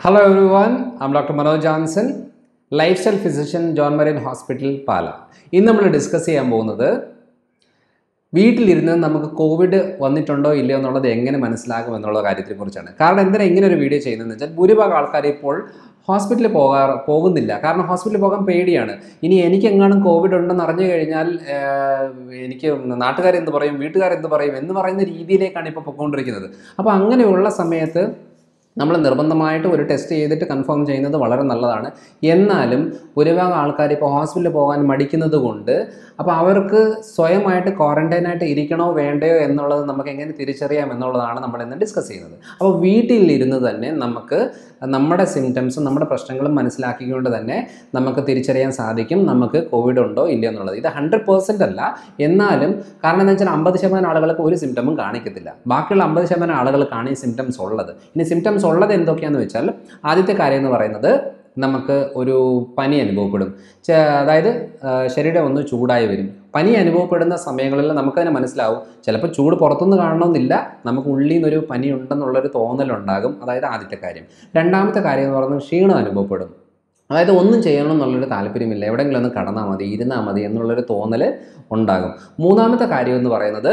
Hello everyone, I'm Dr. Manoj Johnson, lifestyle physician John Marian hospital Pala ഇന്ന് നമ്മൾ discuss ചെയ്യാൻ പോകുന്നത് വീട്ടിലിരുന്ന് നമുക്ക് കോവിഡ് വന്നിട്ടുണ്ടോ ഇല്ലയോ എന്നുള്ളത് എങ്ങനെ മനസ്സിലാകും എന്നുള്ള കാര്യത്തെക്കുറിച്ചാണ് കാരണം എന്തിനാണ് ഇങ്ങനെ ഒരു വീഡിയോ ചെയ്യുന്നതെന്ന് വെച്ചാൽ ഭൂരിഭാഗം ആൾക്കാർ ഇപ്പോൾ ഹോസ്പിറ്റലിൽ പോകാറ് പോകുന്നില്ല കാരണം ഹോസ്പിറ്റലിൽ പോകാൻ പേടിയാണ് ഇനി എനിക്ക് എങ്ങാനും കോവിഡ് ഉണ്ടെന്ന് അറിഞ്ഞു കഴിഞ്ഞാൽ ആഹ്, എനിക്ക് നാട്ടുകാരെന്ത് പറയും വീട്ടുകാരെന്ത് പറയും എന്ന് പറയുന്ന രീതിയിലേക്കാണ് ഇപ്പോൾ പൊയ്ക്കൊണ്ടിരിക്കുന്നത് അപ്പോൾ അങ്ങനെയുള്ള സമയത്ത് നമ്മൾ നിർബന്ധമായിട്ട് ഒരു ടെസ്റ്റ് ചെയ്തിട്ട് കൺഫേം ചെയ്യുന്നത് വളരെ നല്ലതാണ് എന്നാലും ഭൂരിഭാഗം ആൾക്കാർ ഇപ്പോൾ ഹോസ്പിറ്റലിൽ പോകാൻ മടിക്കുന്നത് കൊണ്ട് അപ്പോൾ അവർക്ക് സ്വയമായിട്ട് ക്വാറന്റൈനായിട്ട് ഇരിക്കണോ വേണ്ടയോ എന്നുള്ളത് നമുക്ക് എങ്ങനെ തിരിച്ചറിയാം എന്നുള്ളതാണ് നമ്മൾ ഇന്ന് ഡിസ്കസ് ചെയ്യുന്നത് അപ്പോൾ വീട്ടിലിരുന്ന് തന്നെ നമുക്ക് നമ്മുടെ സിംറ്റംസും നമ്മുടെ പ്രശ്നങ്ങളും മനസ്സിലാക്കിക്കൊണ്ട് തന്നെ നമുക്ക് തിരിച്ചറിയാൻ സാധിക്കും നമുക്ക് കോവിഡ് ഉണ്ടോ ഇല്ലയോ എന്നുള്ളത് ഇത് ഹൺഡ്രഡ് പേഴ്സൻ്റ് അല്ല എന്നാലും കാരണം എന്താ വെച്ചാൽ അമ്പത് ശതമാനം ആളുകൾക്ക് ഒരു സിംറ്റമും കാണിക്കത്തില്ല ബാക്കിയുള്ള അമ്പത് ശതമാനം ആളുകൾക്കാണ് ഈ സിംറ്റംസ് ഉള്ളത് ഇനി സിംറ്റംസ് ഉള്ളത് എന്തൊക്കെയാണെന്ന് വെച്ചാൽ ആദ്യത്തെ കാര്യം എന്ന് പറയുന്നത് നമുക്ക് ഒരു പനി അനുഭവപ്പെടും ചെ- അതായത് ആ, ശരീരം ഒന്ന് ചൂടായി വരും പനി അനുഭവപ്പെടുന്ന സമയങ്ങളിൽ നമുക്കതിനെ മനസ്സിലാവും ചിലപ്പോൾ ചൂട് പുറത്തുനിന്ന് കാണണമെന്നില്ല നമുക്ക് ഉള്ളിൽ നിന്നൊരു പനി ഉണ്ടെന്നുള്ളൊരു തോന്നലുണ്ടാകും അതായത് ആദ്യത്തെ കാര്യം രണ്ടാമത്തെ കാര്യം എന്ന് പറയുന്നത് ക്ഷീണം അനുഭവപ്പെടും അതായത് ഒന്നും ചെയ്യണം എന്നുള്ളൊരു താല്പര്യമില്ല എവിടെയെങ്കിലും ഒന്ന് കടന്നാൽ മതി ഇരുന്നാൽ മതി എന്നുള്ളൊരു തോന്നൽ ഉണ്ടാകും മൂന്നാമത്തെ കാര്യം എന്ന് പറയുന്നത്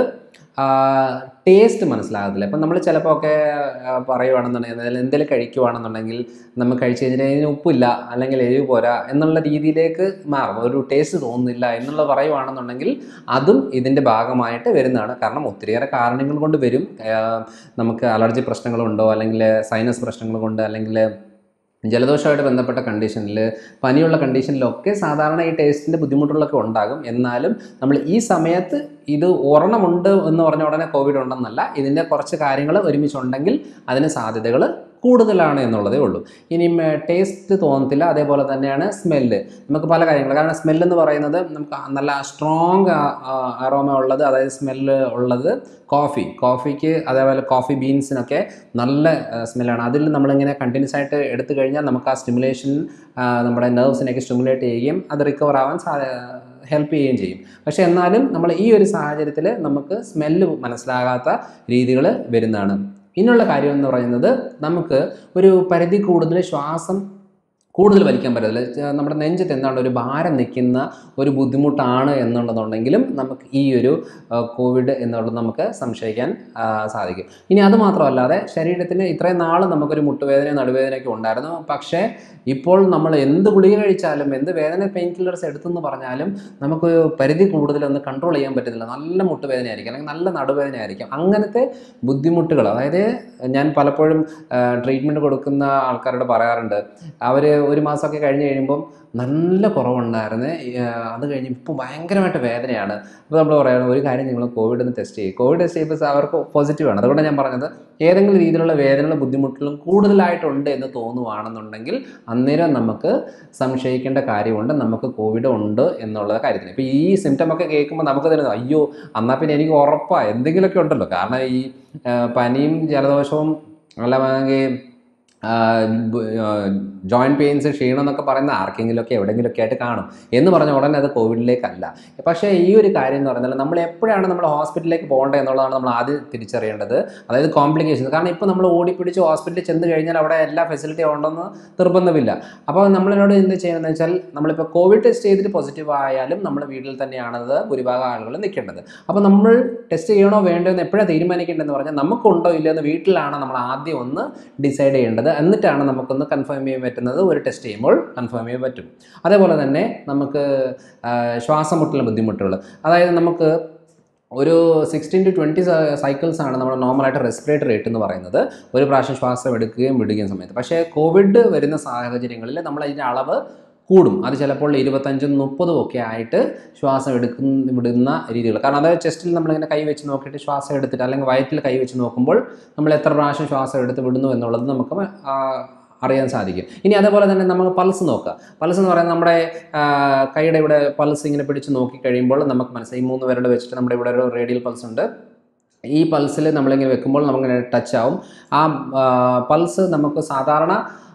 ടേസ്റ്റ് മനസ്സിലാകത്തില്ല ഇപ്പം നമ്മൾ ചിലപ്പോൾ ഒക്കെ ആ, പറയുവാണെന്നുണ്ടെങ്കിൽ അതായത് എന്തെങ്കിലും കഴിക്കുവാണെന്നുണ്ടെങ്കിൽ നമ്മൾ കഴിച്ച് കഴിഞ്ഞിട്ട് ഇതിന് ഉപ്പില്ല അല്ലെങ്കിൽ എരിവ് പോരാ എന്നുള്ള രീതിയിലേക്ക് മാറും ഒരു ടേസ്റ്റ് തോന്നുന്നില്ല എന്നുള്ള പറയുവാണെന്നുണ്ടെങ്കിൽ അതും ഇതിൻ്റെ ഭാഗമായിട്ട് വരുന്നതാണ് കാരണം ഒത്തിരിയേറെ കാരണങ്ങൾ കൊണ്ട് വരും ആ, നമുക്ക് അലർജി പ്രശ്നങ്ങളുണ്ടോ അല്ലെങ്കിൽ സൈനസ് പ്രശ്നങ്ങൾ കൊണ്ട് അല്ലെങ്കിൽ ജലദോഷമായിട്ട് ബന്ധപ്പെട്ട കണ്ടീഷനിൽ പനിയുള്ള കണ്ടീഷനിലൊക്കെ സാധാരണ ഈ ടേസ്റ്റിൻ്റെ ബുദ്ധിമുട്ടുകളൊക്കെ ഉണ്ടാകും എന്നാലും നമ്മൾ ഈ സമയത്ത് ഇത് ഒരെണ്ണമുണ്ട് എന്ന് പറഞ്ഞ ഉടനെ കോവിഡ് ഉണ്ടെന്നല്ല ഇതിൻ്റെ കുറച്ച് കാര്യങ്ങൾ ഒരുമിച്ചുണ്ടെങ്കിൽ അതിന് സാധ്യതകൾ കൂടുതലാണ് എന്നുള്ളതേ ഉള്ളൂ ഇനി ടേസ്റ്റ് തോന്നത്തില്ല അതേപോലെ തന്നെയാണ് സ്മെല്ല് നമുക്ക് പല കാര്യങ്ങൾ കാരണം സ്മെല്ല് എന്ന് പറയുന്നത് നമുക്ക് നല്ല സ്ട്രോങ് അറോമ ഉള്ളത് അതായത് സ്മെല്ല് ഉള്ളത് കോഫി കോഫിക്ക് അതേപോലെ കോഫി ബീൻസിനൊക്കെ നല്ല സ്മെല്ലാണ് അതിൽ നമ്മളിങ്ങനെ കണ്ടിന്യൂസ് ആയിട്ട് എടുത്തു കഴിഞ്ഞാൽ നമുക്ക് ആ സ്റ്റിമുലേഷൻ നമ്മുടെ നെർവ്സിനെയൊക്കെ സ്റ്റിമുലേറ്റ് ചെയ്യുകയും അത് റിക്കവർ ആവാൻ സാ ഹെൽപ്പ് ചെയ്യുകയും ചെയ്യും പക്ഷേ എന്നാലും നമ്മൾ ഈ ഒരു സാഹചര്യത്തിൽ നമുക്ക് സ്മെല്ല് മനസ്സിലാകാത്ത രീതികൾ വരുന്നതാണ് പിന്നുള്ള കാര്യം എന്ന് പറയുന്നത് നമുക്ക് ഒരു പരിധി കൂടുതൽ ശ്വാസം കൂടുതൽ വലിക്കാൻ പറ്റത്തില്ല ച- നമ്മുടെ നെഞ്ചത്ത് എന്താണ് ഒരു ഭാരം നിൽക്കുന്ന ഒരു ബുദ്ധിമുട്ടാണ് എന്നുള്ളതുണ്ടെങ്കിലും നമുക്ക് ഈ ഒരു ആ, കോവിഡ് എന്നുള്ളത് നമുക്ക് സംശയിക്കാൻ ആ, സാധിക്കും ഇനി അത് മാത്രമല്ലാതെ ശരീരത്തിന് ഇത്രയും നാൾ നമുക്കൊരു മുട്ടുവേദന നടുവേദനയൊക്കെ ഉണ്ടായിരുന്നു പക്ഷേ ഇപ്പോൾ നമ്മൾ എന്ത് ഗുളിക കഴിച്ചാലും എന്ത് വേദന പെയിൻ കില്ലേഴ്സ് എടുത്തെന്ന് പറഞ്ഞാലും നമുക്ക് പരിധി കൂടുതലൊന്ന് കൺട്രോൾ ചെയ്യാൻ പറ്റുന്നില്ല നല്ല മുട്ടുവേദന ആയിരിക്കും അല്ലെങ്കിൽ നല്ല നടുവേദന ആയിരിക്കും അങ്ങനത്തെ ബുദ്ധിമുട്ടുകൾ അതായത് ഞാൻ പലപ്പോഴും ട്രീറ്റ്മെൻറ്റ് കൊടുക്കുന്ന ആൾക്കാരോട് പറയാറുണ്ട് അവർ ഒരു മാസമൊക്കെ കഴിഞ്ഞ് കഴിയുമ്പം നല്ല കുറവുണ്ടായിരുന്നു അത് കഴിഞ്ഞ് ഇപ്പോൾ ഭയങ്കരമായിട്ട് വേദനയാണ് അപ്പോൾ നമ്മൾ പറയുന്നത് ഒരു കാര്യം നിങ്ങൾ കോവിഡ് ഒന്ന് ടെസ്റ്റ് ചെയ്യും കോവിഡ് ടെസ്റ്റ് ചെയ്യുമ്പോൾ അവർക്ക് പോസിറ്റീവാണ് അതുകൊണ്ട് ഞാൻ പറഞ്ഞത് ഏതെങ്കിലും രീതിയിലുള്ള വേദനകളും ബുദ്ധിമുട്ടുകളും കൂടുതലായിട്ടുണ്ട് എന്ന് തോന്നുവാണെന്നുണ്ടെങ്കിൽ അന്നേരം നമുക്ക് സംശയിക്കേണ്ട കാര്യമുണ്ട് നമുക്ക് കോവിഡ് ഉണ്ട് എന്നുള്ള കാര്യത്തിന് ഇപ്പോൾ ഈ സിംറ്റം ഒക്കെ കേൾക്കുമ്പോൾ നമുക്ക് തന്നെ അയ്യോ എന്നാൽ പിന്നെ എനിക്ക് ഉറപ്പാണ് എന്തെങ്കിലുമൊക്കെ ഉണ്ടല്ലോ കാരണം ഈ ആ, പനിയും ജലദോഷവും അല്ലെങ്കിൽ ജോയിൻറ്റ് പെയിൻസ് ക്ഷീണം എന്നൊക്കെ പറയുന്ന ആർക്കെങ്കിലുമൊക്കെ എവിടെയെങ്കിലുമൊക്കെ ആയിട്ട് കാണും എന്ന് പറഞ്ഞ ഉടനെ അത് കോവിഡിലേക്കല്ല പക്ഷേ ഈ ഒരു കാര്യം എന്ന് പറഞ്ഞാൽ നമ്മൾ എപ്പോഴാണ് നമ്മൾ ഹോസ്പിറ്റലിലേക്ക് പോകേണ്ടത് എന്നുള്ളതാണ് നമ്മൾ ആദ്യം തിരിച്ചറിയേണ്ടത് അതായത് കോംപ്ലിക്കേഷൻസ് കാരണം ഇപ്പോൾ നമ്മൾ ഓടിപ്പിടിച്ച് ഹോസ്പിറ്റലിൽ ചെന്ന് കഴിഞ്ഞാൽ അവിടെ എല്ലാ ഫെസിലിറ്റിയും ഉണ്ടെന്ന് നിർബന്ധമില്ല അപ്പോൾ നമ്മളോട് എന്ത് ചെയ്യണമെന്ന് വെച്ചാൽ നമ്മളിപ്പോൾ കോവിഡ് ടെസ്റ്റ് ചെയ്തിട്ട് പോസിറ്റീവ് ആയാലും നമ്മൾ വീട്ടിൽ തന്നെയാണത് ഭൂരിഭാഗം ആളുകൾ നിൽക്കേണ്ടത് അപ്പോൾ നമ്മൾ ടെസ്റ്റ് ചെയ്യണോ വേണ്ടോ എന്ന് എപ്പോഴാണ് തീരുമാനിക്കേണ്ടതെന്ന് പറഞ്ഞാൽ നമുക്കുണ്ടോ ഇല്ലയോ എന്ന് വീട്ടിലാണ് നമ്മൾ ആദ്യം ഒന്ന് ഡിസൈഡ് ചെയ്യേണ്ടത് എന്നിട്ടാണ് നമുക്കൊന്ന് കൺഫേം ചെയ്യാൻ പറ്റുന്നത് ഒരു ടെസ്റ്റ് ചെയ്യുമ്പോൾ കൺഫേം ചെയ്യാൻ പറ്റും അതേപോലെ തന്നെ നമുക്ക് ആ, ശ്വാസം മുട്ടലിന് ബുദ്ധിമുട്ടുകൾ അതായത് നമുക്ക് ഒരു സിക്സ്റ്റീൻ ടു ട്വൻറ്റി സൈക്കിൾസ് ആണ് നമ്മൾ നോർമലായിട്ട് റെസ്പിറേറ്ററി റേറ്റ് എന്ന് പറയുന്നത് ഒരു പ്രാവശ്യം ശ്വാസം എടുക്കുകയും വിടുകയും സമയത്ത് പക്ഷേ കോവിഡ് വരുന്ന സാഹചര്യങ്ങളിൽ നമ്മൾ അതിൻ്റെ അളവ് കൂടും അത് ചിലപ്പോൾ ഇരുപത്തഞ്ചും മുപ്പതും ഒക്കെ ആയിട്ട് ശ്വാസം എടുക്കുന്ന വിടുന്ന രീതികൾ കാരണം അതായത് ചെസ്റ്റിൽ നമ്മളിങ്ങനെ കൈ വെച്ച് നോക്കിയിട്ട് ശ്വാസം എടുത്തിട്ട് അല്ലെങ്കിൽ വയറ്റിൽ കൈ വെച്ച് നോക്കുമ്പോൾ നമ്മൾ എത്ര പ്രാവശ്യം ശ്വാസം എടുത്ത് വിടുന്നു എന്നുള്ളത് നമുക്ക് മ- ആ, അറിയാൻ സാധിക്കും ഇനി അതേപോലെ തന്നെ നമ്മൾ പൾസ് നോക്കുക പൾസ് എന്ന് പറയുന്നത് നമ്മുടെ ആ, കൈയുടെ ഇവിടെ പൾസ് ഇങ്ങനെ പിടിച്ച് നോക്കി കഴിയുമ്പോൾ നമുക്ക് മനസ്സിലായി ഈ മൂന്ന് പേരുടെ വെച്ചിട്ട് നമ്മുടെ ഇവിടെ ഒരു റേഡിയൽ പൾസ് ഉണ്ട് ഈ പൾസിൽ നമ്മളിങ്ങനെ വെക്കുമ്പോൾ നമുക്കിങ്ങനെ ടച്ച് ആവും ആ പൾസ് നമുക്ക് സാധാരണ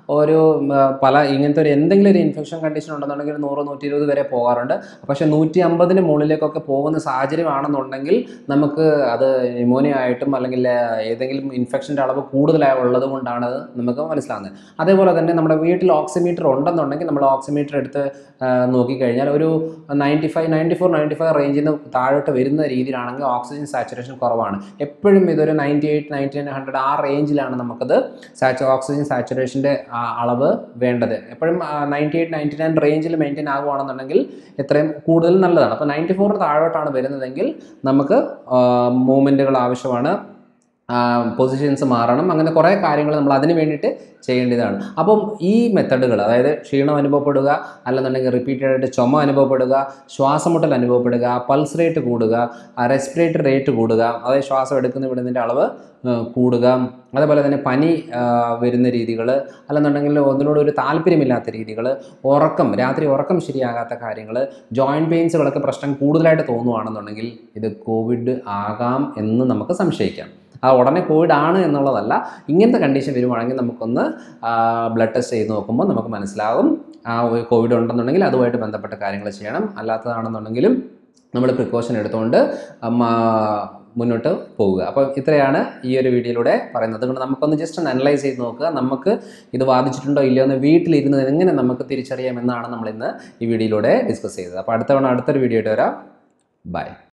ഒരു ഉം, ആ, പല ഇങ്ങനത്തെ ഒരു എന്തെങ്കിലും ഒരു ഇൻഫെക്ഷൻ കണ്ടീഷൻ ഉണ്ടെന്നുണ്ടെങ്കിൽ ഒരു നൂറ് നൂറ്റി ഇരുപത് വരെ പോകാറുണ്ട് പക്ഷേ നൂറ്റി അമ്പതിന് മുകളിലേക്കൊക്കെ പോകുന്ന സാഹചര്യമാണെന്നുണ്ടെങ്കിൽ നമുക്ക് അത് ന്യൂമോണിയ ആയിട്ടും അല്ലെങ്കിൽ ആ, ഏതെങ്കിലും ഇൻഫെക്ഷൻ്റെ അളവ് കൂടുതലായി ഉള്ളത് കൊണ്ടാണ് അത് നമുക്ക് മനസ്സിലാകുന്നത് അതേപോലെ തന്നെ നമ്മുടെ വീട്ടിൽ ഓക്സിമീറ്റർ ഉണ്ടെന്നുണ്ടെങ്കിൽ നമ്മൾ ഓക്സിമീറ്റർ എടുത്ത് ആ, നോക്കിക്കഴിഞ്ഞാൽ ഒരു ninety five ninety four ninety five റേഞ്ചിൽ നിന്ന് താഴോട്ട് വരുന്ന രീതിയിലാണെങ്കിൽ ഓക്സിജൻ സാച്ചുറേഷൻ കുറവാണ് എപ്പോഴും ഇതൊരു ninety eight ninety nine hundred ആ റേഞ്ചിലാണ് നമുക്കത് സാച്ചു ഓക്സിജൻ സാച്ചുറേഷൻ്റെ അളവ് വേണ്ടത് എപ്പോഴും നയൻറ്റി എയ്റ്റ് നയൻറ്റി നയൻ റേഞ്ചിൽ മെയിൻറ്റെയിൻ ആകുവാണെന്നുണ്ടെങ്കിൽ എത്രയും കൂടുതൽ നല്ലതാണ് അപ്പോൾ നയൻറ്റി ഫോറിന് താഴോട്ടാണ് വരുന്നതെങ്കിൽ നമുക്ക് മൂവ്മെൻറ്റുകൾ ആവശ്യമാണ് പൊസിഷൻസ് മാറണം അങ്ങനെ കുറേ കാര്യങ്ങൾ നമ്മൾ അതിന് വേണ്ടിയിട്ട് ചെയ്യേണ്ടതാണ് അപ്പം ഈ മെത്തഡുകൾ അതായത് ക്ഷീണം അനുഭവപ്പെടുക അല്ലെന്നുണ്ടെങ്കിൽ റിപ്പീറ്റഡ് ആയിട്ട് ചുമ അനുഭവപ്പെടുക ശ്വാസമുട്ടൽ അനുഭവപ്പെടുക പൾസ് റേറ്റ് കൂടുക റെസ്പിറേറ്ററി റേറ്റ് കൂടുക അതായത് ശ്വാസം എടുക്കുന്ന വിടുന്നതിൻ്റെ അളവ് ആ, കൂടുക അതേപോലെ തന്നെ പനി ആ, വരുന്ന രീതികൾ അല്ലെന്നുണ്ടെങ്കിൽ ഒന്നിനോട് ഒരു താല്പര്യമില്ലാത്ത രീതികൾ ഉറക്കം രാത്രി ഉറക്കം ശരിയാകാത്ത കാര്യങ്ങൾ ജോയിൻറ്റ് പെയിൻസുകളൊക്കെ പ്രശ്നം കൂടുതലായിട്ട് തോന്നുവാണെന്നുണ്ടെങ്കിൽ ഇത് കോവിഡ് ആകാം എന്ന് നമുക്ക് സംശയിക്കാം ആ ഉടനെ കോവിഡ് ആണ് എന്നുള്ളതല്ല ഇങ്ങനത്തെ കണ്ടീഷൻ വരുവാണെങ്കിൽ നമുക്കൊന്ന് ബ്ലഡ് ടെസ്റ്റ് ചെയ്ത് നോക്കുമ്പോൾ നമുക്ക് മനസ്സിലാകും ആ ഒരു കോവിഡ് ഉണ്ടെന്നുണ്ടെങ്കിൽ അതുമായിട്ട് ബന്ധപ്പെട്ട കാര്യങ്ങൾ ചെയ്യണം അല്ലാത്തതാണെന്നുണ്ടെങ്കിലും നമ്മൾ പ്രിക്കോഷൻ എടുത്തുകൊണ്ട് അമ്മ മുന്നോട്ട് പോവുക അപ്പോൾ ഇത്രയാണ് ഈ ഒരു വീഡിയോയിലൂടെ പറയുന്നത് അതുകൊണ്ട് നമുക്കൊന്ന് ജസ്റ്റ് ഒന്ന് അനലൈസ് ചെയ്ത് നോക്കുക നമുക്ക് ഇത് ബാധിച്ചിട്ടുണ്ടോ ഇല്ലയോ എന്ന് വീട്ടിലിരുന്ന് എങ്ങനെ നമുക്ക് തിരിച്ചറിയാം എന്നാണ് നമ്മൾ ഇന്ന് ഈ വീഡിയോയിലൂടെ ഡിസ്കസ് ചെയ്തത് അപ്പോൾ അടുത്ത തവണ അടുത്തൊരു വീഡിയോ ആയിട്ട് വരാം ബൈ